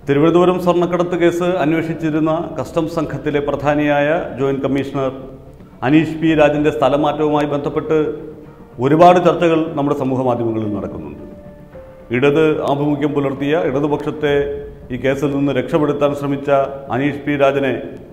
തിരുവനന്തപുരം സ്വർണ്ണക്കടത്ത് കേസ് അന്വേഷിച്ചിരുന്ന കസ്റ്റംസ് സംഘത്തിലെ പ്രധാനിയായ ജോയിന്റ് കമ്മീഷണർ അനീഷ് പി രാജിൻ്റെ സ്ഥലമാറ്റവുമായി ബന്ധപ്പെട്ട് ഒരുപാട് ചർച്ചകൾ നമ്മുടെ സമൂഹ മാധ്യമങ്ങളിൽ നടക്കുന്നുണ്ട് ഇടത് ആഭിമുഖ്യം പുലർത്തിയ ഇടതുപക്ഷത്തെ ഈ കേസിൽ നിന്ന് രക്ഷപ്പെടുത്താൻ ശ്രമിച്ച അനീഷ് പി രാജനെ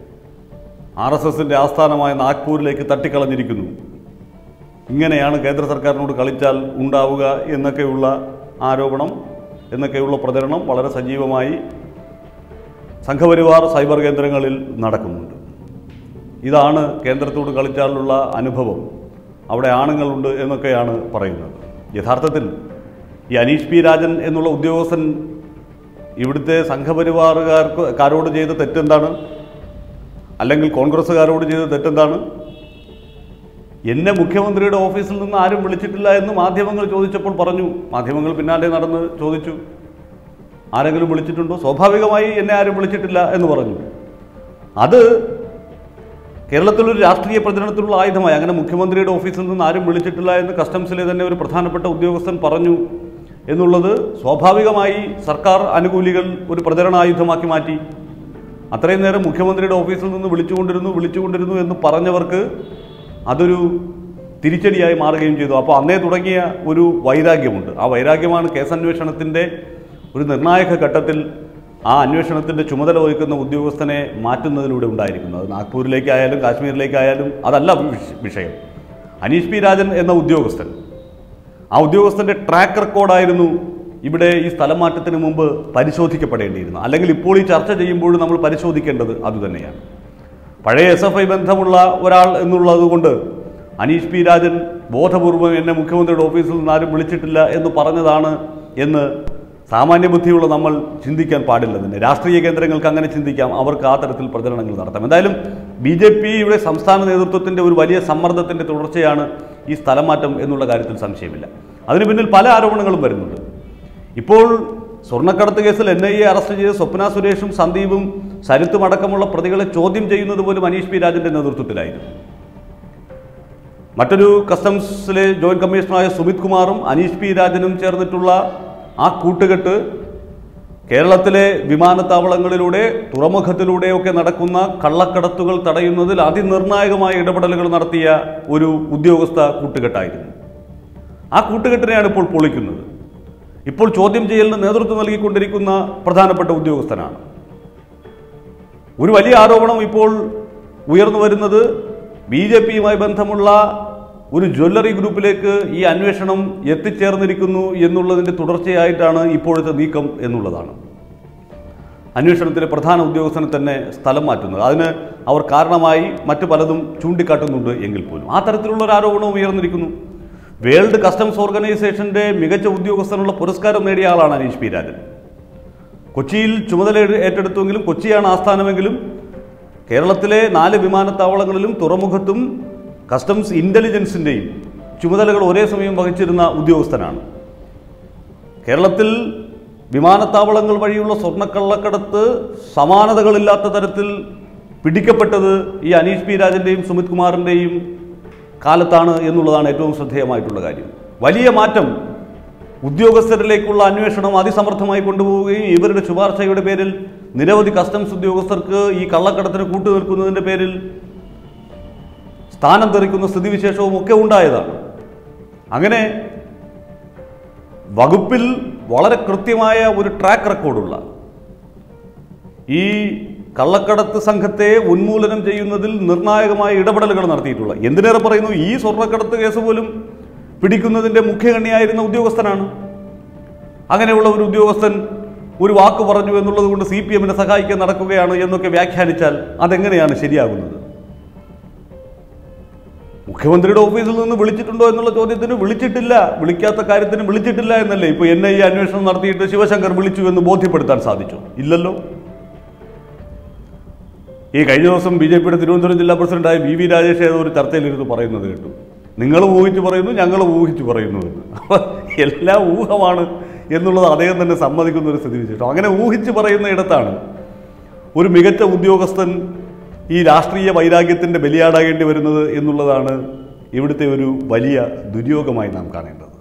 ആർ എസ് എസിൻ്റെ ആസ്ഥാനമായ നാഗ്പൂരിലേക്ക് തട്ടിക്കളഞ്ഞിരിക്കുന്നു ഇങ്ങനെയാണ് കേന്ദ്ര സർക്കാരിനോട് കളിച്ചാൽ ഉണ്ടാവുക എന്നൊക്കെയുള്ള ആരോപണം എന്നൊക്കെയുള്ള പ്രചരണം വളരെ സജീവമായി സംഘപരിവാർ സൈബർ കേന്ദ്രങ്ങളിൽ നടക്കുന്നുണ്ട് ഇതാണ് കേന്ദ്രത്തോട് കളിച്ചാലുള്ള അനുഭവം അവിടെ ആണുങ്ങളുണ്ട് എന്നൊക്കെയാണ് പറയുന്നത് യഥാർത്ഥത്തിൽ ഈ അനീഷ് പി രാജൻ എന്നുള്ള ഉദ്യോഗസ്ഥൻ ഇവിടുത്തെ സംഘപരിവാറുകാർക്ക് കാരോട് ചെയ്ത തെറ്റെന്താണ് അല്ലെങ്കിൽ കോൺഗ്രസ്സുകാരോട് ചെയ്ത തെറ്റെന്താണ് എന്നെ മുഖ്യമന്ത്രിയുടെ ഓഫീസിൽ നിന്ന് ആരും വിളിച്ചിട്ടില്ല എന്ന് മാധ്യമങ്ങൾ ചോദിച്ചപ്പോൾ പറഞ്ഞു മാധ്യമങ്ങൾ പിന്നാലെ നടന്ന് ചോദിച്ചു ആരെങ്കിലും വിളിച്ചിട്ടുണ്ടോ സ്വാഭാവികമായി എന്നെ ആരും വിളിച്ചിട്ടില്ല എന്ന് പറഞ്ഞു അത് കേരളത്തിലൊരു രാഷ്ട്രീയ പ്രചരണത്തിലുള്ള ആയുധമായി അങ്ങനെ മുഖ്യമന്ത്രിയുടെ ഓഫീസിൽ നിന്ന് ആരും വിളിച്ചിട്ടില്ല എന്ന് കസ്റ്റംസിലെ തന്നെ ഒരു പ്രധാനപ്പെട്ട ഉദ്യോഗസ്ഥൻ പറഞ്ഞു എന്നുള്ളത് സ്വാഭാവികമായി സർക്കാർ അനുകൂലികൾ ഒരു പ്രചരണായുധമാക്കി മാറ്റി അത്രയും നേരം മുഖ്യമന്ത്രിയുടെ ഓഫീസിൽ നിന്ന് വിളിച്ചുകൊണ്ടിരുന്നു വിളിച്ചുകൊണ്ടിരുന്നു എന്ന് പറഞ്ഞവർക്ക് അതൊരു തിരിച്ചടിയായി മാറുകയും ചെയ്തു അപ്പോൾ അന്നേ തുടങ്ങിയ ഒരു വൈരാഗ്യമുണ്ട് ആ വൈരാഗ്യമാണ് കേസന്വേഷണത്തിൻ്റെ ഒരു നിർണായക ഘട്ടത്തിൽ ആ അന്വേഷണത്തിൻ്റെ ചുമതല വഹിക്കുന്ന ഉദ്യോഗസ്ഥനെ മാറ്റുന്നതിലൂടെ ഉണ്ടായിരിക്കുന്നത് അത് നാഗ്പൂരിലേക്കായാലും കാശ്മീരിലേക്കായാലും അതല്ല വിഷ- വിഷയം അനീഷ് പി രാജൻ എന്ന ഉദ്യോഗസ്ഥൻ ആ ഉദ്യോഗസ്ഥൻ്റെ ട്രാക്ക് റെക്കോർഡായിരുന്നു ഇവിടെ ഈ സ്ഥലം മാറ്റത്തിന് മുമ്പ് പരിശോധിക്കപ്പെടേണ്ടിയിരുന്നത് അല്ലെങ്കിൽ ഇപ്പോൾ ഈ ചർച്ച ചെയ്യുമ്പോൾ നമ്മൾ പരിശോധിക്കേണ്ടത് അതുതന്നെയാണ് പഴയ എസ് എഫ് ഐ ബന്ധമുള്ള ഒരാൾ എന്നുള്ളത് കൊണ്ട് അനീഷ് പി രാജൻ ബോധപൂർവം എന്നെ മുഖ്യമന്ത്രിയുടെ ഓഫീസിൽ നിന്ന് ആരും വിളിച്ചിട്ടില്ല എന്ന് പറഞ്ഞതാണ് എന്ന് സാമാന്യ ബുദ്ധിയുള്ള നമ്മൾ ചിന്തിക്കാൻ പാടില്ല തന്നെ രാഷ്ട്രീയ കേന്ദ്രങ്ങൾക്ക് അങ്ങനെ ചിന്തിക്കാം അവർക്ക് ആ തരത്തിൽ പ്രചരണങ്ങൾ നടത്താം എന്തായാലും ബി ജെ പിയുടെ സംസ്ഥാന നേതൃത്വത്തിൻ്റെ ഒരു വലിയ സമ്മർദ്ദത്തിൻ്റെ തുടർച്ചയാണ് ഈ സ്ഥലം മാറ്റം എന്നുള്ള കാര്യത്തിൽ സംശയമില്ല അതിന് പിന്നിൽ പല ആരോപണങ്ങളും വരുന്നുണ്ട് ഇപ്പോൾ സ്വർണ്ണക്കടത്ത് കേസിൽ എൻ ഐ എ അറസ്റ്റ് ചെയ്ത സ്വപ്ന സുരേഷും സന്ദീപും സരിത്തും അടക്കമുള്ള പ്രതികളെ ചോദ്യം ചെയ്യുന്നത് പോലും അനീഷ് പി രാജന്റെ നേതൃത്വത്തിലായിരുന്നു മറ്റൊരു കസ്റ്റംസിലെ ജോയിന്റ് കമ്മീഷണറായ സുമിത് കുമാറും അനീഷ് പി രാജനും ചേർന്നിട്ടുള്ള ആ കൂട്ടുകെട്ട് കേരളത്തിലെ വിമാനത്താവളങ്ങളിലൂടെ തുറമുഖത്തിലൂടെയൊക്കെ നടക്കുന്ന കള്ളക്കടത്തുകൾ തടയുന്നതിൽ അതിനിർണായകമായ ഇടപെടലുകൾ നടത്തിയ ഒരു ഉദ്യോഗസ്ഥ കൂട്ടുകെട്ടായിരുന്നു ആ കൂട്ടുകെട്ടിനെയാണ് ഇപ്പോൾ പൊളിക്കുന്നത് ഇപ്പോൾ ചോദ്യം ചെയ്യലിന് നേതൃത്വം നൽകിക്കൊണ്ടിരിക്കുന്ന പ്രധാനപ്പെട്ട ഉദ്യോഗസ്ഥനാണ് ഒരു വലിയ ആരോപണം ഇപ്പോൾ ഉയർന്നു വരുന്നത് ബി ജെ പിയുമായി ബന്ധമുള്ള ഒരു ജ്വല്ലറി ഗ്രൂപ്പിലേക്ക് ഈ അന്വേഷണം എത്തിച്ചേർന്നിരിക്കുന്നു എന്നുള്ളതിൻ്റെ തുടർച്ചയായിട്ടാണ് ഇപ്പോഴത്തെ നീക്കം എന്നുള്ളതാണ് അന്വേഷണത്തിലെ പ്രധാന ഉദ്യോഗസ്ഥനെ തന്നെ സ്ഥലം മാറ്റുന്നത് അതിന് അവർ കാരണമായി മറ്റു പലതും ചൂണ്ടിക്കാട്ടുന്നുണ്ട് എങ്കിൽ പോലും ആ തരത്തിലുള്ള ഒരു ആരോപണവും ഉയർന്നിരിക്കുന്നു വേൾഡ് കസ്റ്റംസ് ഓർഗനൈസേഷന്റെ മികച്ച ഉദ്യോഗസ്ഥനുള്ള പുരസ്കാരം നേടിയ ആളാണ് അനീഷ് പി രാജൻ കൊച്ചിയിൽ ചുമതല ഏ- ഏറ്റെടുത്തുവെങ്കിലും കൊച്ചിയാണ് ആസ്ഥാനമെങ്കിലും കേരളത്തിലെ നാല് വിമാനത്താവളങ്ങളിലും തുറമുഖത്തും കസ്റ്റംസ് ഇൻ്റലിജൻസിൻ്റെയും ചുമതലകൾ ഒരേ സമയം വഹിച്ചിരുന്ന ഉദ്യോഗസ്ഥനാണ് കേരളത്തിൽ വിമാനത്താവളങ്ങൾ വഴിയുള്ള സ്വർണ്ണക്കള്ളക്കടത്ത് സമാനതകളില്ലാത്ത തരത്തിൽ പിടിക്കപ്പെട്ടത് ഈ അനീഷ് പി രാജൻ്റെയും സുമിത് കുമാറിൻ്റെയും കാലത്താണ് എന്നുള്ളതാണ് ഏറ്റവും ശ്രദ്ധേയമായിട്ടുള്ള കാര്യം വലിയ മാറ്റം ഉദ്യോഗസ്ഥരിലേക്കുള്ള അന്വേഷണം അതിസമർത്ഥമായി കൊണ്ടുപോവുകയും ഇവരുടെ ശുപാർശയുടെ പേരിൽ നിരവധി കസ്റ്റംസ് ഉദ്യോഗസ്ഥർക്ക് ഈ കള്ളക്കടത്തിന് കൂട്ടുനിൽക്കുന്നതിൻ്റെ പേരിൽ സ്ഥാനം തെറിക്കുന്ന സ്ഥിതിവിശേഷവും ഒക്കെ ഉണ്ടായതാണ് അങ്ങനെ വകുപ്പിൽ വളരെ കൃത്യമായ ഒരു ട്രാക്ക് റെക്കോർഡുള്ള ഈ കള്ളക്കടത്ത് സംഘത്തെ ഉന്മൂലനം ചെയ്യുന്നതിൽ നിർണായകമായ ഇടപെടലുകൾ നടത്തിയിട്ടുള്ള എന്തിനേറെ പറയുന്നു ഈ സ്വർണ്ണക്കടത്ത് കേസ് പോലും പിടിക്കുന്നതിൻ്റെ മുഖ്യകണ്ണിയായിരുന്ന ഉദ്യോഗസ്ഥനാണ് അങ്ങനെയുള്ള ഒരു ഉദ്യോഗസ്ഥൻ ഒരു വാക്ക് പറഞ്ഞു എന്നുള്ളത് കൊണ്ട് സി പി എമ്മിനെ സഹായിക്കാൻ നടക്കുകയാണ് എന്നൊക്കെ വ്യാഖ്യാനിച്ചാൽ അതെങ്ങനെയാണ് ശരിയാകുന്നത് മുഖ്യമന്ത്രിയുടെ ഓഫീസിൽ നിന്ന് വിളിച്ചിട്ടുണ്ടോ എന്നുള്ള ചോദ്യത്തിന് വിളിച്ചിട്ടില്ല വിളിക്കാത്ത കാര്യത്തിന് വിളിച്ചിട്ടില്ല എന്നല്ലേ ഇപ്പോൾ എൻ ഐ എ അന്വേഷണം നടത്തിയിട്ട് ശിവശങ്കർ വിളിച്ചു എന്ന് ബോധ്യപ്പെടുത്താൻ സാധിച്ചു ഇല്ലല്ലോ ഈ കഴിഞ്ഞ ദിവസം ബി ജെ പിയുടെ തിരുവനന്തപുരം ജില്ലാ പ്രസിഡന്റായ വി വി രാജേഷ് ഏതോ ഒരു ചർച്ചയിലിരുന്ന് പറയുന്നത് കേട്ടു നിങ്ങൾ ഊഹിച്ച് പറയുന്നു ഞങ്ങൾ ഊഹിച്ച് പറയുന്നു എന്ന് അപ്പോൾ എല്ലാം ഊഹമാണ് എന്നുള്ളത് അദ്ദേഹം തന്നെ സമ്മതിക്കുന്ന ഒരു സ്ഥിതിവിശേഷം അങ്ങനെ ഊഹിച്ച് പറയുന്ന ഇടത്താണ് ഒരു മികച്ച ഉദ്യോഗസ്ഥൻ ഈ രാഷ്ട്രീയ വൈരാഗ്യത്തിൻ്റെ ബലിയാടാകേണ്ടി വരുന്നത് എന്നുള്ളതാണ് ഇവിടുത്തെ ഒരു വലിയ ദുര്യോഗമായി നാം കാണേണ്ടത്